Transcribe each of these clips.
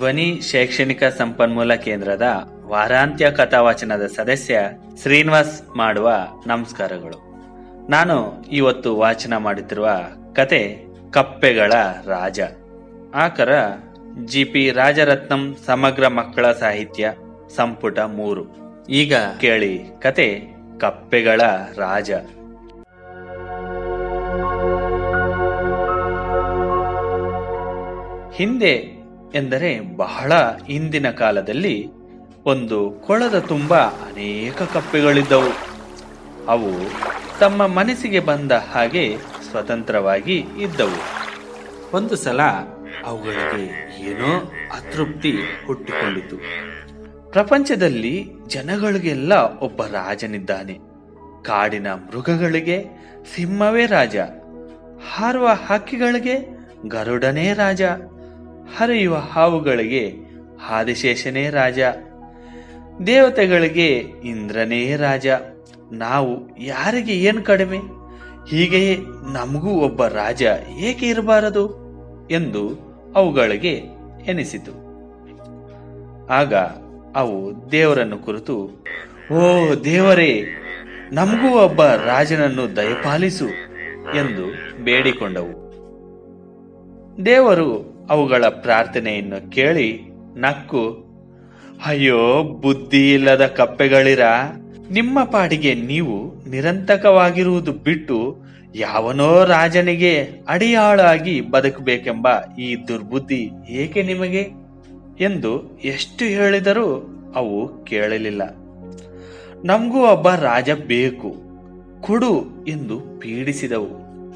ಧ್ವನಿ ಶೈಕ್ಷಣಿಕ ಸಂಪನ್ಮೂಲ ಕೇಂದ್ರದ ವಾರಾಂತ್ಯ ಕಥಾವಾಚನದ ಸದಸ್ಯ ಶ್ರೀನಿವಾಸ್ ಮಾಡುವ ನಮಸ್ಕಾರಗಳು ನಾನು ಇವತ್ತು ವಾಚನ ಮಾಡುತ್ತಿರುವ ಕತೆ ಕಪ್ಪೆಗಳ ರಾಜ ಆಕರ ಜಿ ಪಿ ರಾಜರತ್ನಂ ಸಮಗ್ರ ಮಕ್ಕಳ ಸಾಹಿತ್ಯ ಸಂಪುಟ ಮೂರು ಈಗ ಕೇಳಿ ಕತೆ ಕಪ್ಪೆಗಳ ರಾಜ ಹಿಂದೆ ಎಂದರೆ ಬಹಳ ಹಿಂದಿನ ಕಾಲದಲ್ಲಿ ಒಂದು ಕೊಳದ ತುಂಬ ಅನೇಕ ಕಪ್ಪೆಗಳಿದ್ದವು ಅವು ತಮ್ಮ ಮನಸ್ಸಿಗೆ ಬಂದ ಹಾಗೆ ಸ್ವತಂತ್ರವಾಗಿ ಇದ್ದವು ಒಂದು ಸಲ ಅವುಗಳಿಗೆ ಏನೋ ಅತೃಪ್ತಿ ಹುಟ್ಟಿಕೊಂಡಿತು ಪ್ರಪಂಚದಲ್ಲಿ ಜನಗಳಿಗೆಲ್ಲ ಒಬ್ಬ ರಾಜನಿದ್ದಾನೆ ಕಾಡಿನ ಮೃಗಗಳಿಗೆ ಸಿಂಹವೇ ರಾಜ ಹಾರುವ ಹಕ್ಕಿಗಳಿಗೆ ಗರುಡನೇ ರಾಜ ಹರಿಯುವ ಹಾವುಗಳಿಗೆ ಆದಿಶೇಷನೇ ರಾಜ ದೇವತೆಗಳಿಗೆ ಇಂದ್ರನೇ ರಾಜ ನಾವು ಯಾರಿಗೆ ಏನು ಕಡಿಮೆ ಹೀಗೆಯೇ ನಮಗೂ ಒಬ್ಬ ರಾಜ ಏಕೆ ಇರಬಾರದು ಎಂದು ಅವುಗಳಿಗೆ ಎನಿಸಿತು ಆಗ ಅವು ದೇವರನ್ನು ಕುರಿತು ಓ ದೇವರೇ ನಮಗೂ ಒಬ್ಬ ರಾಜನನ್ನು ದಯಪಾಲಿಸು ಎಂದು ಬೇಡಿಕೊಂಡವು ದೇವರು ಅವುಗಳ ಪ್ರಾರ್ಥನೆಯನ್ನು ಕೇಳಿ ನಕ್ಕು ಅಯ್ಯೋ ಬುದ್ಧಿ ಇಲ್ಲದ ಕಪ್ಪೆಗಳಿರ ನಿಮ್ಮ ಪಾಡಿಗೆ ನೀವು ನಿರಂತಕವಾಗಿರುವುದು ಬಿಟ್ಟು ಯಾವನೋ ರಾಜನಿಗೆ ಅಡಿಯಾಳಾಗಿ ಬದುಕಬೇಕೆಂಬ ಈ ದುರ್ಬುದ್ಧಿ ಏಕೆ ನಿಮಗೆ ಎಂದು ಎಷ್ಟು ಹೇಳಿದರೂ ಅವು ಕೇಳಲಿಲ್ಲ ನಮಗೂ ಒಬ್ಬ ರಾಜ ಬೇಕು ಕೊಡು ಎಂದು ಪೀಡಿಸಿದವು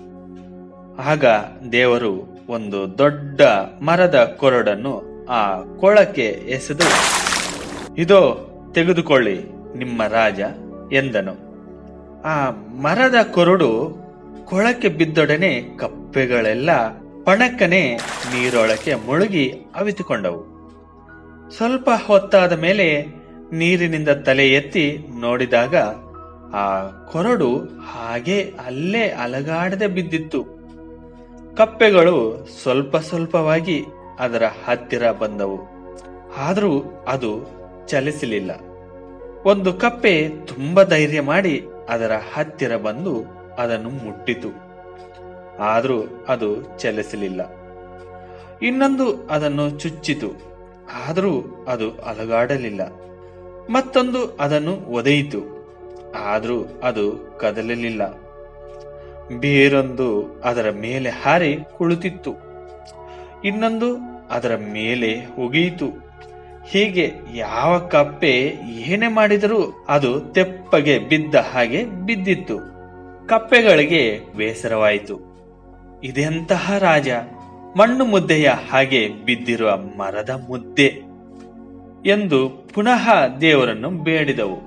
ಆಗ ದೇವರು ಒಂದು ದೊಡ್ಡ ಮರದ ಕೊರಡನ್ನು ಆ ಕೊಳಕ್ಕೆ ಎಸೆದು ಇದೋ ತೆಗೆದುಕೊಳ್ಳಿ ನಿಮ್ಮ ರಾಜ ಎಂದನು ಆ ಮರದ ಕೊರಡು ಕೊಳಕ್ಕೆ ಬಿದ್ದೊಡನೆ ಕಪ್ಪೆಗಳೆಲ್ಲ ಪಣಕ್ಕನೆ ನೀರೊಳಕ್ಕೆ ಮುಳುಗಿ ಅವಿತುಕೊಂಡವು ಸ್ವಲ್ಪ ಹೊತ್ತಾದ ಮೇಲೆ ನೀರಿನಿಂದ ತಲೆ ಎತ್ತಿ ನೋಡಿದಾಗ ಆ ಕೊರಡು ಹಾಗೆ ಅಲ್ಲೇ ಅಲಗಾಡದೆ ಬಿದ್ದಿತ್ತು ಕಪ್ಪೆಗಳು ಸ್ವಲ್ಪ ಸ್ವಲ್ಪವಾಗಿ ಅದರ ಹತ್ತಿರ ಬಂದವು ಆದರೂ ಅದು ಚಲಿಸಲಿಲ್ಲ ಒಂದು ಕಪ್ಪೆ ತುಂಬ ಧೈರ್ಯ ಮಾಡಿ ಅದರ ಹತ್ತಿರ ಬಂದು ಅದನ್ನು ಮುಟ್ಟಿತು ಆದರೂ ಅದು ಚಲಿಸಲಿಲ್ಲ ಇನ್ನೊಂದು ಅದನ್ನು ಚುಚ್ಚಿತು ಆದರೂ ಅದು ಅಲಗಾಡಲಿಲ್ಲ ಮತ್ತೊಂದು ಅದನ್ನು ಒದೆಯಿತು ಆದರೂ ಅದು ಕದಲಲಿಲ್ಲ ಬೇರೊಂದು ಅದರ ಮೇಲೆ ಹಾರಿ ಕುಳಿತಿತ್ತು ಇನ್ನೊಂದು ಅದರ ಮೇಲೆ ಒಗೆಯಿತು ಹೀಗೆ ಯಾವ ಕಪ್ಪೆ ಏನೇ ಮಾಡಿದರೂ ಅದು ತೆಪ್ಪಗೆ ಬಿದ್ದ ಹಾಗೆ ಬಿದ್ದಿತ್ತು ಕಪ್ಪೆಗಳಿಗೆ ಬೇಸರವಾಯಿತು ಇದೆಂತಹ ರಾಜ ಮಣ್ಣು ಮುದ್ದೆಯ ಹಾಗೆ ಬಿದ್ದಿರುವ ಮರದ ಮುದ್ದೆ ಎಂದು ಪುನಃ ದೇವರನ್ನು ಬೇಡಿದವು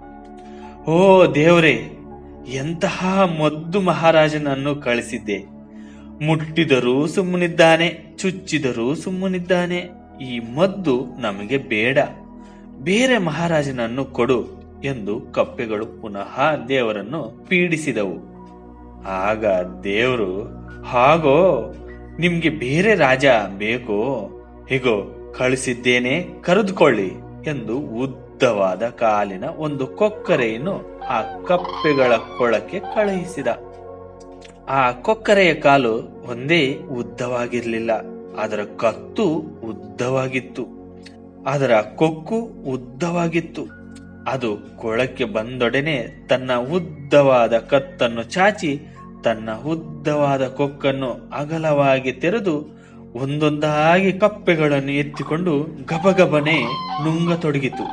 ಓ ದೇವರೇ ಎಂತಹ ಮೊದ್ದು ಮಹಾರಾಜನನ್ನು ಕಳಿಸಿದ್ದೆ ಮುಟ್ಟಿದರೂ ಸುಮ್ಮನಿದ್ದಾನೆ ಚುಚ್ಚಿದರೂ ಸುಮ್ಮನಿದ್ದಾನೆ ಈ ಮದ್ದು ನಮಗೆ ಬೇಡ ಬೇರೆ ಮಹಾರಾಜನನ್ನು ಕೊಡು ಎಂದು ಕಪ್ಪೆಗಳು ಪುನಃ ದೇವರನ್ನು ಪೀಡಿಸಿದವು ಆಗ ದೇವರು ಹಾಗೋ ನಿಮ್ಗೆ ಬೇರೆ ರಾಜ ಬೇಕೋ ಹೀಗೋ ಕಳಿಸಿದ್ದೇನೆ ಕರೆದುಕೊಳ್ಳಿ ಎಂದು ಉದ್ದವಾದ ಕಾಲಿನ ಒಂದು ಕೊಕ್ಕರೆಯನ್ನು ಆ ಕಪ್ಪೆಗಳ ಕೊಳಕ್ಕೆ ಕಳುಹಿಸಿದ ಆ ಕೊಕ್ಕರೆಯ ಕಾಲು ಒಂದೇ ಉದ್ದವಾಗಿರಲಿಲ್ಲ ಅದರ ಕತ್ತು ಉದ್ದವಾಗಿತ್ತು ಅದರ ಕೊಕ್ಕು ಉದ್ದವಾಗಿತ್ತು ಅದು ಕೊಳಕ್ಕೆ ಬಂದೊಡನೆ ತನ್ನ ಉದ್ದವಾದ ಕತ್ತನ್ನು ಚಾಚಿ ತನ್ನ ಉದ್ದವಾದ ಕೊಕ್ಕನ್ನು ಅಗಲವಾಗಿ ತೆರೆದು ಒಂದೊಂದಾಗಿ ಕಪ್ಪೆಗಳನ್ನು ಎತ್ತಿಕೊಂಡು ಗಬಗಬನೆ ನುಂಗತೊಡಗಿತು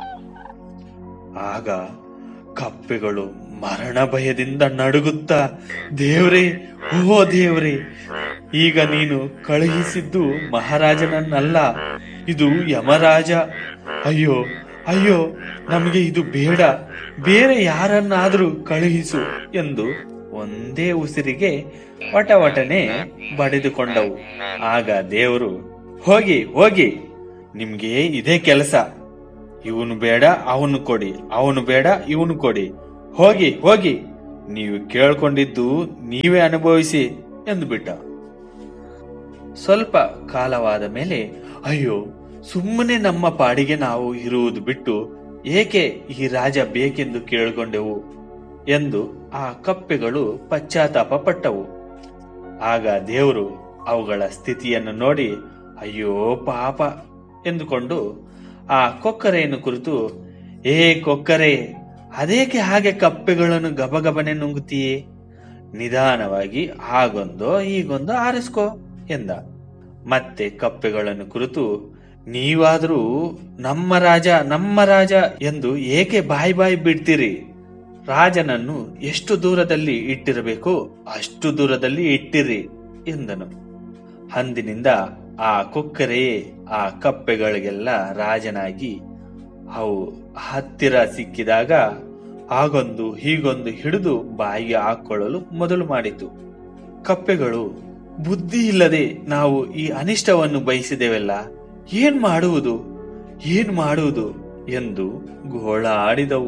ಆಗ ಕಪ್ಪೆಗಳು ಮರಣ ಭಯದಿಂದ ನಡುಗುತ್ತಾ ದೇವ್ರೇ ಓ ದೇವ್ರೇ ಈಗ ನೀನು ಕಳುಹಿಸಿದ್ದು ಮಹಾರಾಜನನ್ನಲ್ಲ ಇದು ಯಮರಾಜ ಅಯ್ಯೋ ಅಯ್ಯೋ ನಮಗೆ ಇದು ಬೇಡ ಬೇರೆ ಯಾರನ್ನಾದರೂ ಕಳುಹಿಸು ಎಂದು ಒಂದೇ ಉಸಿರಿಗೆ ವಟವಟನೆ ಬಡಿದುಕೊಂಡವು ಆಗ ದೇವರು ಹೋಗಿ ಹೋಗಿ ನಿಮ್ಗೆ ಇದೇ ಕೆಲಸ ಇವನು ಬೇಡ ಅವನು ಕೊಡಿ ಅವನು ಬೇಡ ಇವನು ಕೊಡಿ ಹೋಗಿ ಹೋಗಿ ನೀವು ಕೇಳ್ಕೊಂಡಿದ್ದು ನೀವೇ ಅನುಭವಿಸಿ ಎಂದು ಬಿಟ್ಟ ಸ್ವಲ್ಪ ಕಾಲವಾದ ಮೇಲೆ ಅಯ್ಯೋ ಸುಮ್ಮನೆ ನಮ್ಮ ಪಾಡಿಗೆ ನಾವು ಇರುವುದು ಬಿಟ್ಟು ಏಕೆ ಈ ರಾಜ ಬೇಕೆಂದು ಕೇಳಿಕೊಂಡೆವು ಎಂದು ಆ ಕಪ್ಪೆಗಳು ಪಶ್ಚಾತ್ತಾಪ ಪಟ್ಟವು ಆಗ ದೇವರು ಅವುಗಳ ಸ್ಥಿತಿಯನ್ನು ನೋಡಿ ಅಯ್ಯೋ ಪಾಪ ಎಂದುಕೊಂಡು ಆ ಕೊಕ್ಕರೆಯನ್ನು ಕುರಿತು ಏ ಕೊಕ್ಕರೆ ಅದೇಕೆ ಹಾಗೆ ಕಪ್ಪೆಗಳನ್ನು ಗಬಗಬನೆ ನುಂಗುತ್ತೀಯೇ ನಿಧಾನವಾಗಿ ಹಾಗೊಂದೋ ಹೀಗೊಂದೋ ಆರಿಸ್ಕೋ ಎಂದ ಮತ್ತೆ ಕಪ್ಪೆಗಳನ್ನು ಕುರಿತು ನೀವಾದರೂ ನಮ್ಮ ರಾಜ ನಮ್ಮ ರಾಜ ಎಂದು ಏಕೆ ಬಾಯಿ ಬಾಯಿ ಬಿಡ್ತೀರಿ ರಾಜನನ್ನು ಎಷ್ಟು ದೂರದಲ್ಲಿ ಇಟ್ಟಿರಬೇಕೋ ಅಷ್ಟು ದೂರದಲ್ಲಿ ಇಟ್ಟಿರಿ ಎಂದನು ಅಂದಿನಿಂದ ಆ ಕೊಕ್ಕರೆಯೇ ಆ ಕಪ್ಪೆಗಳಿಗೆಲ್ಲ ರಾಜನಾಗಿ ಅವು ಹತ್ತಿರ ಸಿಕ್ಕಿದಾಗ ಆಗೊಂದು ಹೀಗೊಂದು ಹಿಡಿದು ಬಾಯಿಗೆ ಹಾಕೊಳ್ಳಲು ಮೊದಲು ಮಾಡಿತು ಕಪ್ಪೆಗಳು ಬುದ್ಧಿ ಇಲ್ಲದೆ ನಾವು ಈ ಅನಿಷ್ಟವನ್ನು ಬಯಸಿದೆವಲ್ಲ ಏನ್ ಮಾಡುವುದು ಏನ್ ಮಾಡುವುದು ಎಂದು ಗೋಳಾಡಿದವು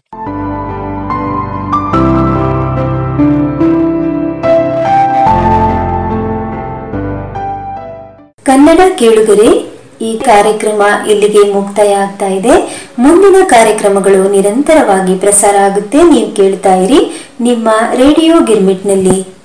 ಕನ್ನಡ ಕೇಳುಗರೆ ಈ ಕಾರ್ಯಕ್ರಮ ಇಲ್ಲಿಗೆ ಮುಕ್ತಾಯ ಆಗ್ತಾ ಇದೆ ಮುಂದಿನ ಕಾರ್ಯಕ್ರಮಗಳು ನಿರಂತರವಾಗಿ ಪ್ರಸಾರ ಆಗುತ್ತೆ ನೀವು ಕೇಳ್ತಾ ಇರಿ ನಿಮ್ಮ ರೇಡಿಯೋ ಗಿರ್ಮಿಟ್ನಲ್ಲಿ